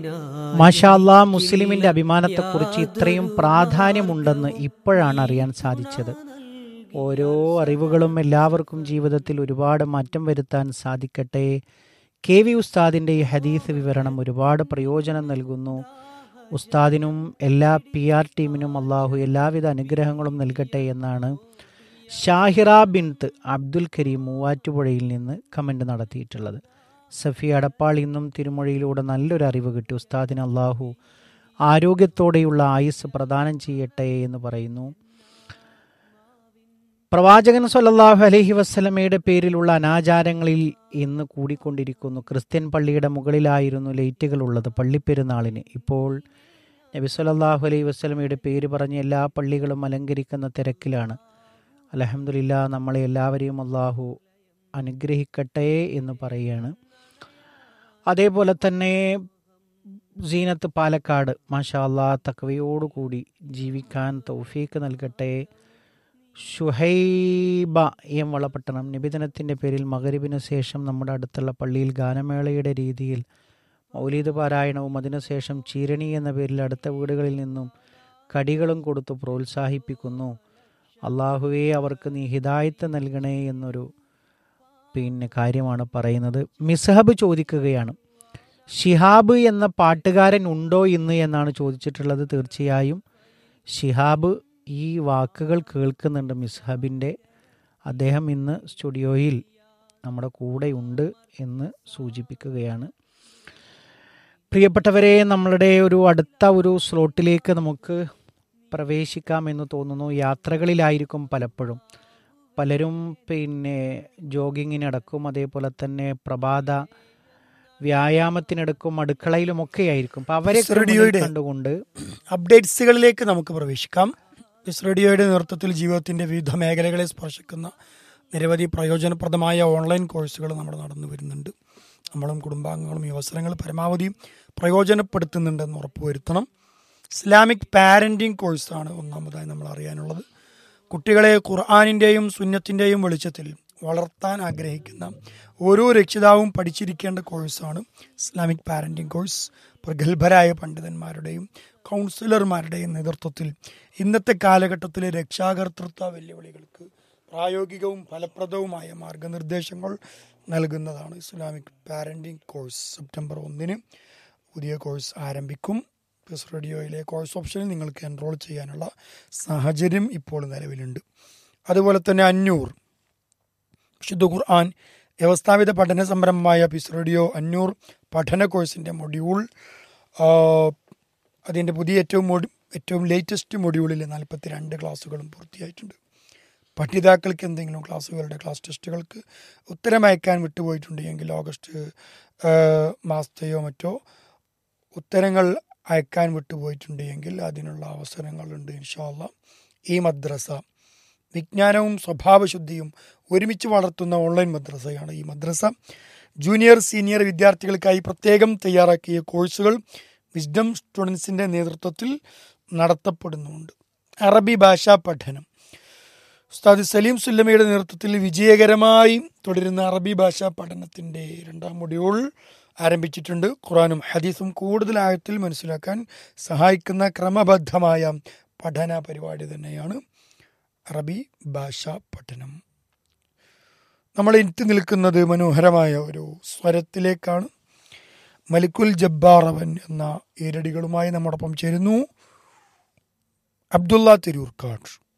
മാഷാല്ലാ മുസ്ലിമിന്റെ അഭിമാനത്തെക്കുറിച്ച് ഇത്രയും പ്രാധാന്യമുണ്ടെന്ന് ഇപ്പോഴാണ് അറിയാൻ സാധിച്ചത് ഓരോ അറിവുകളും എല്ലാവർക്കും ജീവിതത്തിൽ ഒരുപാട് മാറ്റം വരുത്താൻ സാധിക്കട്ടെ കെ വി ഉസ്താദിൻ്റെ ഈ ഹദീസ് വിവരണം ഒരുപാട് പ്രയോജനം നൽകുന്നു ഉസ്താദിനും എല്ലാ പി ആർ ടീമിനും അള്ളാഹു എല്ലാവിധ അനുഗ്രഹങ്ങളും നൽകട്ടെ എന്നാണ് ഷാഹിറ ബിൻത്ത് അബ്ദുൽ കരീം മൂവാറ്റുപുഴയിൽ നിന്ന് കമൻ്റ് നടത്തിയിട്ടുള്ളത് സഫി അടപ്പാൾ ഇന്നും തിരുമൊഴിയിലൂടെ നല്ലൊരു അറിവ് കിട്ടി ഉസ്താദിന് അള്ളാഹു ആരോഗ്യത്തോടെയുള്ള ആയുസ് പ്രദാനം ചെയ്യട്ടെ എന്ന് പറയുന്നു പ്രവാചകൻ സല്ലല്ലാഹു അലൈഹി വസ്ലമയുടെ പേരിലുള്ള അനാചാരങ്ങളിൽ ഇന്ന് കൂടിക്കൊണ്ടിരിക്കുന്നു ക്രിസ്ത്യൻ പള്ളിയുടെ മുകളിലായിരുന്നു ലൈറ്റുകൾ ഉള്ളത് പള്ളിപ്പെരുന്നാളിന് ഇപ്പോൾ നബി സല്ലല്ലാഹു അലൈഹി വസ്ലമയുടെ പേര് പറഞ്ഞ് എല്ലാ പള്ളികളും അലങ്കരിക്കുന്ന തിരക്കിലാണ് അലഹമില്ല നമ്മളെ എല്ലാവരെയും അള്ളാഹു അനുഗ്രഹിക്കട്ടെ എന്ന് പറയുകയാണ് അതേപോലെ തന്നെ സീനത്ത് പാലക്കാട് മാഷാ അല്ലാ തക്കവയോടുകൂടി ജീവിക്കാൻ തൗഫീക്ക് നൽകട്ടെ ഷുഹൈബ എം വളപട്ടണം നിബിധനത്തിൻ്റെ പേരിൽ മകരിബിന് ശേഷം നമ്മുടെ അടുത്തുള്ള പള്ളിയിൽ ഗാനമേളയുടെ രീതിയിൽ മൗലീദ് പാരായണവും അതിനുശേഷം ചീരണി എന്ന പേരിൽ അടുത്ത വീടുകളിൽ നിന്നും കടികളും കൊടുത്ത് പ്രോത്സാഹിപ്പിക്കുന്നു അള്ളാഹുവേ അവർക്ക് നീ ഹിദായത്ത് നൽകണേ എന്നൊരു പിന്നെ കാര്യമാണ് പറയുന്നത് മിസ്ഹബ് ചോദിക്കുകയാണ് ഷിഹാബ് എന്ന പാട്ടുകാരൻ ഉണ്ടോ ഇന്ന് എന്നാണ് ചോദിച്ചിട്ടുള്ളത് തീർച്ചയായും ഷിഹാബ് ഈ വാക്കുകൾ കേൾക്കുന്നുണ്ട് മിസ്ഹബിൻ്റെ അദ്ദേഹം ഇന്ന് സ്റ്റുഡിയോയിൽ നമ്മുടെ കൂടെയുണ്ട് എന്ന് സൂചിപ്പിക്കുകയാണ് പ്രിയപ്പെട്ടവരെ നമ്മളുടെ ഒരു അടുത്ത ഒരു സ്ലോട്ടിലേക്ക് നമുക്ക് പ്രവേശിക്കാമെന്ന് തോന്നുന്നു യാത്രകളിലായിരിക്കും പലപ്പോഴും പലരും പിന്നെ ജോഗിങ്ങിനടക്കും അതേപോലെ തന്നെ പ്രഭാത വ്യായാമത്തിനടക്കും അടുക്കളയിലുമൊക്കെ ആയിരിക്കും അപ്പം അവരെ റേഡിയോയുടെ കണ്ടുകൊണ്ട് അപ്ഡേറ്റ്സുകളിലേക്ക് നമുക്ക് പ്രവേശിക്കാം പിസ് റേഡിയോയുടെ നേതൃത്വത്തിൽ ജീവിതത്തിന്റെ വിവിധ മേഖലകളെ സ്പർശിക്കുന്ന നിരവധി പ്രയോജനപ്രദമായ ഓൺലൈൻ കോഴ്സുകൾ നമ്മൾ നടന്നു വരുന്നുണ്ട് നമ്മളും കുടുംബാംഗങ്ങളും ഈ അവസരങ്ങൾ പരമാവധി പ്രയോജനപ്പെടുത്തുന്നുണ്ടെന്ന് ഉറപ്പുവരുത്തണം ഇസ്ലാമിക് പാരന്റിംഗ് കോഴ്സാണ് ഒന്നാമതായി നമ്മൾ അറിയാനുള്ളത് കുട്ടികളെ ഖുർആാനിൻ്റെയും സുന്നത്തിൻ്റെയും വെളിച്ചത്തിൽ വളർത്താൻ ആഗ്രഹിക്കുന്ന ഓരോ രക്ഷിതാവും പഠിച്ചിരിക്കേണ്ട കോഴ്സാണ് ഇസ്ലാമിക് പാരന്റിംഗ് കോഴ്സ് പ്രഗത്ഭരായ പണ്ഡിതന്മാരുടെയും കൗൺസിലർമാരുടെയും നേതൃത്വത്തിൽ ഇന്നത്തെ കാലഘട്ടത്തിലെ രക്ഷാകർതൃത്വ വെല്ലുവിളികൾക്ക് പ്രായോഗികവും ഫലപ്രദവുമായ മാർഗനിർദ്ദേശങ്ങൾ നൽകുന്നതാണ് ഇസ്ലാമിക് പാരന്റിംഗ് കോഴ്സ് സെപ്റ്റംബർ ഒന്നിന് പുതിയ കോഴ്സ് ആരംഭിക്കും പ്ലസ് റേഡിയോയിലെ കോഴ്സ് ഓപ്ഷനിൽ നിങ്ങൾക്ക് എൻറോൾ ചെയ്യാനുള്ള സാഹചര്യം ഇപ്പോൾ നിലവിലുണ്ട് അതുപോലെ തന്നെ അഞ്ഞൂർ വിശുദ്ധ ഖുർആൻ വ്യവസ്ഥാപിത പഠന സംരംഭമായ പിസ് റേഡിയോ അഞ്ഞൂർ പഠന കോഴ്സിൻ്റെ മൊഡ്യൂൾ അതിൻ്റെ പുതിയ ഏറ്റവും മൊഡ്യൂ ഏറ്റവും ലേറ്റസ്റ്റ് മൊഡ്യൂളിൽ നാൽപ്പത്തി രണ്ട് ക്ലാസ്സുകളും പൂർത്തിയായിട്ടുണ്ട് പഠിതാക്കൾക്ക് എന്തെങ്കിലും ക്ലാസ്സുകളുടെ ക്ലാസ് ടെസ്റ്റുകൾക്ക് ഉത്തരം അയക്കാൻ വിട്ടുപോയിട്ടുണ്ട് എങ്കിൽ ഓഗസ്റ്റ് ആ, മാസത്തെയോ മറ്റോ ഉത്തരങ്ങൾ അയക്കാൻ വിട്ടുപോയിട്ടുണ്ട് എങ്കിൽ അതിനുള്ള അവസരങ്ങളുണ്ട് ഇൻഷാല്ല ഈ മദ്രസ വിജ്ഞാനവും സ്വഭാവശുദ്ധിയും ഒരുമിച്ച് വളർത്തുന്ന ഓൺലൈൻ മദ്രസയാണ് ഈ മദ്രസ ജൂനിയർ സീനിയർ വിദ്യാർത്ഥികൾക്കായി പ്രത്യേകം തയ്യാറാക്കിയ കോഴ്സുകൾ വിസ്ഡം സ്റ്റുഡൻസിൻ്റെ നേതൃത്വത്തിൽ നടത്തപ്പെടുന്നുണ്ട് അറബി ഭാഷാ പഠനം ഉസ്താദ് സലീം സുല്ലമയുടെ നേതൃത്വത്തിൽ വിജയകരമായി തുടരുന്ന അറബി ഭാഷാ പഠനത്തിൻ്റെ രണ്ടാം മൊഡ്യൂൾ ആരംഭിച്ചിട്ടുണ്ട് ഖുറാനും ഹദീസും കൂടുതൽ ആഴത്തിൽ മനസ്സിലാക്കാൻ സഹായിക്കുന്ന ക്രമബദ്ധമായ പഠന പരിപാടി തന്നെയാണ് അറബി ഭാഷാ പഠനം നമ്മൾ എത്തി നിൽക്കുന്നത് മനോഹരമായ ഒരു സ്വരത്തിലേക്കാണ് മലിക്കുൽ ജബ്ബാറവൻ എന്ന ഈരടികളുമായി നമ്മോടൊപ്പം ചേരുന്നു അബ്ദുള്ള തിരൂർക്കാട്